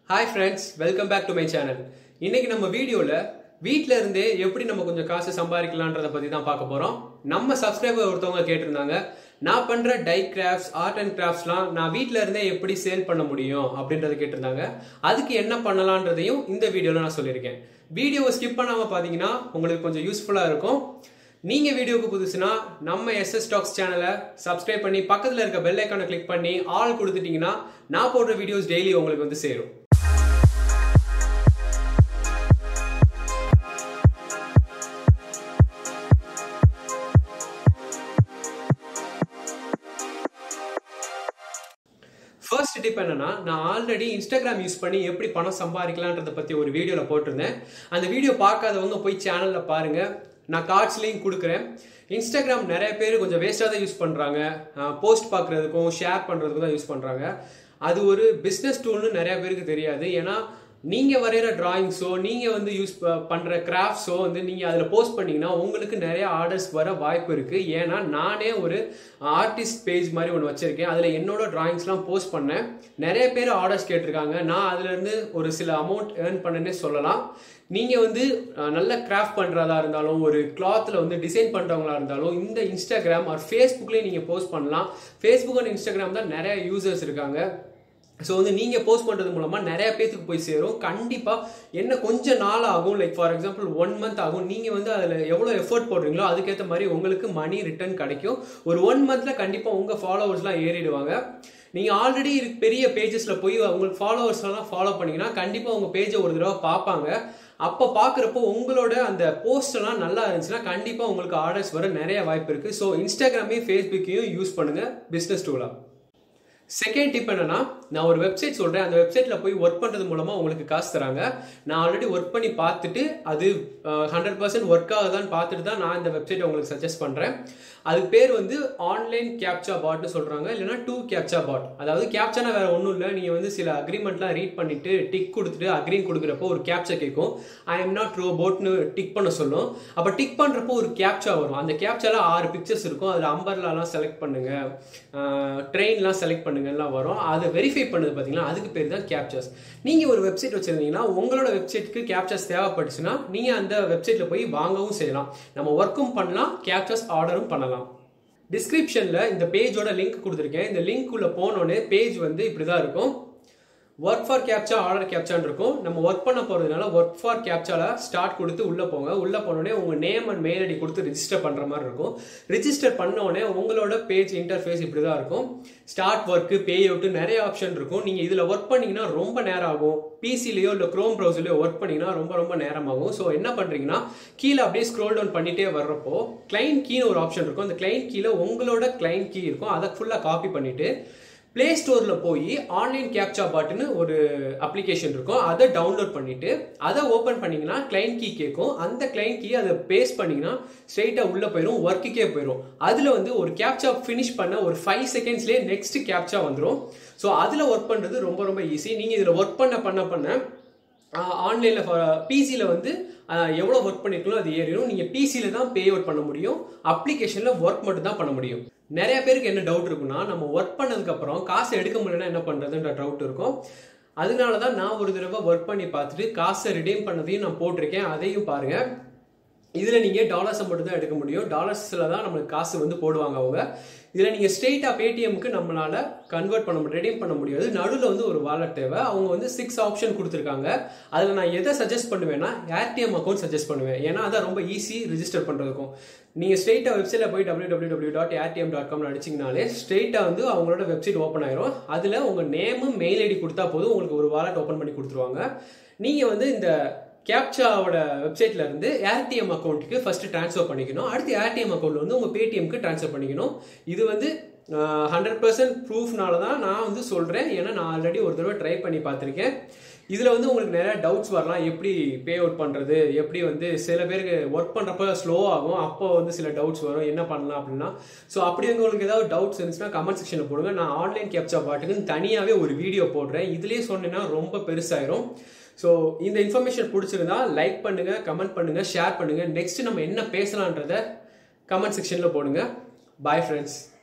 hi friends welcome back to my channel இன்னைக்கு நம்ம வீடியோவில் வீட்டில் இருந்தே எப்படி நம்ம கொஞ்சம் காசு சம்பாதிக்கலான்றதை பற்றி தான் பார்க்க போகிறோம் நம்ம சப்ஸ்கிரைபர் ஒருத்தவங்க கேட்டிருந்தாங்க நான் பண்ணுற டை கிராஃப்ட்ஸ் ஆர்ட் அண்ட் கிராஃப்ட்ஸ்லாம் நான் வீட்டில் இருந்தே எப்படி சேல் பண்ண முடியும் அப்படின்றத கேட்டிருந்தாங்க அதுக்கு என்ன பண்ணலான்றதையும் இந்த வீடியோவில் நான் சொல்லியிருக்கேன் வீடியோவை ஸ்கிப் பண்ணாமல் பார்த்தீங்கன்னா உங்களுக்கு கொஞ்சம் யூஸ்ஃபுல்லாக இருக்கும் நீங்கள் வீடியோவுக்கு புதுசுனா நம்ம எஸ்எஸ் ஸ்டாக்ஸ் சேனலை சப்ஸ்கிரைப் பண்ணி பக்கத்தில் இருக்க பெல் ஐக்கானை கிளிக் பண்ணி ஆல் கொடுத்துட்டீங்கன்னா நான் போடுற வீடியோஸ் டெய்லி உங்களுக்கு வந்து சேரும் ஃபர்ஸ்ட் டிப் என்னன்னா நான் ஆல்ரெடி இன்ஸ்டாகிராம் யூஸ் பண்ணி எப்படி பணம் சம்பாதிக்கலான்றத பற்றி ஒரு வீடியோவில் போட்டிருந்தேன் அந்த வீடியோ பார்க்காதவங்க போய் சேனலில் பாருங்க நான் கார்ட்ஸ்லையும் கொடுக்குறேன் இன்ஸ்டாகிராம் நிறைய பேர் கொஞ்சம் வேஸ்ட்டாக தான் யூஸ் பண்ணுறாங்க போஸ்ட் பார்க்குறதுக்கும் ஷேர் பண்ணுறதுக்கும் தான் யூஸ் பண்ணுறாங்க அது ஒரு பிஸ்னஸ் டூல்னு நிறைய பேருக்கு தெரியாது ஏன்னா நீங்கள் வரைகிற டிராயிங்ஸோ நீங்கள் வந்து யூஸ் பண்ணுற கிராஃப்ட்ஸோ வந்து நீங்கள் அதில் போஸ்ட் பண்ணிங்கன்னா உங்களுக்கு நிறைய ஆர்டர்ஸ் வர வாய்ப்பு இருக்குது ஏன்னா நானே ஒரு ஆர்டிஸ்ட் பேஜ் மாதிரி ஒன்று வச்சுருக்கேன் அதில் என்னோட டிராயிங்ஸ்லாம் போஸ்ட் பண்ணேன் நிறைய பேர் ஆர்டர்ஸ் கேட்டிருக்காங்க நான் அதுலேருந்து ஒரு சில அமௌண்ட் ஏர்ன் பண்ணேன்னே சொல்லலாம் நீங்கள் வந்து நல்ல கிராஃப்ட் பண்ணுறதா இருந்தாலும் ஒரு கிளாத்தில் வந்து டிசைன் பண்ணுறவங்களா இருந்தாலும் இந்த இன்ஸ்டாகிராம் ஆர் ஃபேஸ்புக்லேயே நீங்கள் போஸ்ட் பண்ணலாம் ஃபேஸ்புக் அண்ட் இன்ஸ்டாகிராம் தான் நிறைய யூசர்ஸ் இருக்காங்க ஸோ வந்து நீங்கள் போஸ்ட் பண்ணுறது மூலமாக நிறைய பேத்துக்கு போய் சேரும் கண்டிப்பாக என்ன கொஞ்சம் நாள் ஆகும் like for example one month ஆகும் நீங்கள் வந்து அதில் எவ்வளோ எஃபர்ட் போடுறீங்களோ அதுக்கேற்ற மாதிரி உங்களுக்கு மணி ரிட்டர்ன் கிடைக்கும் ஒரு ஒன் மந்தில் கண்டிப்பாக உங்கள் ஃபாலோவர்ஸ்லாம் ஏறிடுவாங்க நீங்கள் ஆல்ரெடி பெரிய பேஜஸில் போய் உங்களுக்கு ஃபாலோவர்ஸ்லாம் ஃபாலோ பண்ணிங்கன்னா கண்டிப்பாக உங்கள் பேஜை ஒரு தடவை பார்ப்பாங்க அப்போ பார்க்குறப்போ உங்களோட அந்த போஸ்ட் எல்லாம் நல்லா இருந்துச்சுன்னா கண்டிப்பாக உங்களுக்கு ஆர்டர்ஸ் வர நிறைய வாய்ப்பு இருக்குது ஸோ இன்ஸ்டாகிராமையும் ஃபேஸ்புக்கையும் யூஸ் பண்ணுங்கள் பிஸ்னஸ் டூலாக செகண்ட் டிப் என்னன்னா நான் ஒரு வெப்சைட் சொல்கிறேன் அந்த வெப்சைட்டில் போய் ஒர்க் பண்ணுறது மூலமாக உங்களுக்கு காசு தராங்க நான் ஆல்ரெடி ஒர்க் பண்ணி பார்த்துட்டு அது ஹண்ட்ரட் பர்சன்ட் ஒர்க் ஆகுதான்னு பார்த்துட்டு தான் நான் இந்த வெப்சைட்டை உங்களுக்கு சஜஸ்ட் பண்ணுறேன் அதுக்கு பேர் வந்து ஆன்லைன் கேப்சா பாட்னு சொல்கிறாங்க இல்லைனா டூ கேப்சா பாட் அதாவது கேப்சானா வேறு ஒன்றும் இல்லை நீங்கள் வந்து சில அக்ரிமெண்ட்லாம் ரீட் பண்ணிவிட்டு டிக் கொடுத்துட்டு அக்ரீன் கொடுக்குறப்போ ஒரு கேப்சா கேட்கும் ஐ எம் நாட் ரோபோட்னு டிக் பண்ண சொல்லும் அப்போ டிக் பண்ணுறப்போ ஒரு கேப்சா வரும் அந்த கேப்சால ஆறு பிக்சர்ஸ் இருக்கும் அதில் அம்பர்லாலாம் செலக்ட் பண்ணுங்கள் ட்ரெயின்லாம் செலக்ட் பண்ணுங்கலாம் வரும் அதை வெரிஃபை பண்ணது பார்த்தீங்கன்னா அதுக்கு பேர் தான் கேப்சர்ஸ் நீங்கள் ஒரு வெப்சைட் வச்சுருந்தீங்கன்னா உங்களோட வெப்சைட்டுக்கு கேப்சர்ஸ் தேவைப்பட்டுச்சுன்னா நீங்கள் அந்த வெப்சைட்டில் போய் வாங்கவும் செய்யலாம் நம்ம ஒர்க்கும் பண்ணலாம் கேப்சர்ஸ் ஆர்டரும் பண்ணலாம் டிஸ்கிரிப்ஷனில் இந்த பேஜோட லிங்க் கொடுத்துருக்கேன் இந்த லிங்க் உள்ள போனோடனே பேஜ் வந்து இப்படி தான் இருக்கும் ஒர்க் ஃபார் கேப்சா ஆர்டர் கேப்சான் இருக்கும் நம்ம ஒர்க் பண்ண போகிறதுனால ஒர்க் ஃபார் கேப்சால ஸ்டார்ட் கொடுத்து உள்ளே போங்க உள்ளே போனோடனே உங்கள் நேம் அண்ட் மெயில் ஐடி கொடுத்து ரிஜிஸ்டர் பண்ணுற மாதிரி இருக்கும் ரிஜிஸ்டர் பண்ணோடனே உங்களோட பேஜ் இன்டர்ஃபேஸ் இப்படி தான் இருக்கும் ஸ்டார்ட் ஒர்க்கு பே அவுட்டு நிறைய ஆப்ஷன் இருக்கும் நீங்கள் இதில் ஒர்க் பண்ணிங்கன்னா ரொம்ப நேரம் ஆகும் பிசிலேயோ இல்லை க்ரோம் ப்ரௌசர்லையோ ஒர்க் பண்ணிங்கன்னா ரொம்ப ரொம்ப நேரம் ஆகும் ஸோ என்ன பண்ணுறீங்கன்னா கீழே அப்படியே ஸ்க்ரோல் டவுன் பண்ணிட்டே வர்றப்போ கிளைண்ட் கீன்னு ஒரு ஆப்ஷன் இருக்கும் அந்த கிளைண்ட் கீழே உங்களோட கிளைண்ட் கீ இருக்கும் அதை ஃபுல்லாக காப்பி பண்ணிவிட்டு பிளே ஸ்டோரில் போய் ஆன்லைன் கேப்சா பாட்டுன்னு ஒரு அப்ளிகேஷன் இருக்கும் அதை டவுன்லோட் பண்ணிட்டு அதை ஓப்பன் பண்ணிங்கன்னா கிளைண்ட் கீ கேட்கும் அந்த கிளைண்ட் கீ அதை பேஸ்ட் பண்ணிங்கன்னா ஸ்ட்ரெயிட்டாக உள்ளே போயிடும் ஒர்க்குக்கே போயிடும் அதில் வந்து ஒரு கேப்சா ஃபினிஷ் பண்ண ஒரு ஃபைவ் செகண்ட்ஸ்லேயே நெக்ஸ்ட் கேப்சா வந்துடும் ஸோ அதில் ஒர்க் பண்ணுறது ரொம்ப ரொம்ப ஈஸி நீங்கள் இதில் ஒர்க் பண்ண பண்ண பண்ண ஆன்லைனில் பிசியில் வந்து எவ்வளோ ஒர்க் பண்ணிருக்கணும் அது ஏறிடும் நீங்கள் பிசியில் தான் பே அவுட் பண்ண முடியும் அப்ளிகேஷனில் ஒர்க் மட்டும் தான் பண்ண முடியும் நிறைய பேருக்கு என்ன டவுட் இருக்குன்னா நம்ம ஒர்க் பண்ணதுக்கப்புறம் காசு எடுக்க முடியலன்னா என்ன பண்ணுறதுன்ற டவுட் இருக்கும் அதனால தான் நான் ஒரு தடவை ஒர்க் பண்ணி பார்த்துட்டு காசை ரிடீம் பண்ணதையும் நான் போட்டிருக்கேன் அதையும் பாருங்கள் இதில் நீங்கள் டாலர்ஸை மட்டும் தான் எடுக்க முடியும் டாலர்ஸில் தான் நம்மளுக்கு காசு வந்து போடுவாங்க அவங்க இதில் நீங்கள் ஸ்ட்ரெயிட்டாக பேடிஎம்க்கு நம்மளால் கன்வெர்ட் பண்ண முடியும் ரெடீம் பண்ண முடியாது நடுவில் வந்து ஒரு வாலெட் தேவை அவங்க வந்து சிக்ஸ் ஆப்ஷன் கொடுத்துருக்காங்க அதில் நான் எதை சஜஸ்ட் பண்ணுவேன்னா ஏர்டிஎம் அக்கௌண்ட் சஜஸ்ட் பண்ணுவேன் ஏன்னா அதான் ரொம்ப ஈஸி ரிஜிஸ்டர் பண்ணுறதுக்கும் நீங்கள் ஸ்ட்ரெயிட்டாக வெப்சைட்டில் போய் W W W dot ATM dot காம்னு அடிச்சிங்கனாலே ஸ்ட்ரெயிட்டாக வந்து அவங்களோட வெப்சைட் ஓப்பன் ஆயிரும் அதில் உங்கள் நேமு மெயில் ஐடி கொடுத்தா போதும் உங்களுக்கு ஒரு வாலெட் ஓப்பன் பண்ணி கொடுத்துருவாங்க நீங்கள் வந்து இந்த கேப்சாவோட வெப்சைட்ல இருந்து ஏர்டிஎம் அக்கௌண்ட்டுக்கு ஃபர்ஸ்ட் ட்ரான்ஸ்ஃபர் பண்ணிக்கணும் அடுத்து ஏர்டிஎம் அக்கௌண்ட் வந்து உங்கள் பேடிஎம்க்கு ட்ரான்ஸ்ஃபர் பண்ணிக்கணும் இது வந்து ஹண்ட்ரட் பர்சன்ட் ப்ரூஃப்னால தான் நான் வந்து சொல்கிறேன் ஏன்னா நான் ஆல்ரெடி ஒரு தடவை ட்ரை பண்ணி பார்த்துருக்கேன் இதில் வந்து உங்களுக்கு நிறைய டவுட்ஸ் வரலாம் எப்படி பே அவுட் பண்ணுறது எப்படி வந்து சில பேருக்கு ஒர்க் பண்ணுறப்ப ஸ்லோ ஆகும் அப்போ வந்து சில டவுட்ஸ் வரும் என்ன பண்ணலாம் அப்படின்னா ஸோ அப்படி உங்களுக்கு ஏதாவது டவுட்ஸ் இருந்துச்சுன்னா கமெண்ட் செக்ஷனில் போடுங்க நான் ஆன்லைன் கேப்சா பாட்டுக்குன்னு தனியாகவே ஒரு வீடியோ போடுறேன் இதுலேயே சொன்னேன்னா ரொம்ப பெருசாயிரும் ஸோ இந்த இன்ஃபர்மேஷன் பிடிச்சிருந்தா லைக் பண்ணுங்க கமெண்ட் பண்ணுங்க ஷேர் பண்ணுங்க நெக்ஸ்ட் நம்ம என்ன பேசலான்றத கமெண்ட் செக்ஷனில் போடுங்க பாய் ஃப்ரெண்ட்ஸ்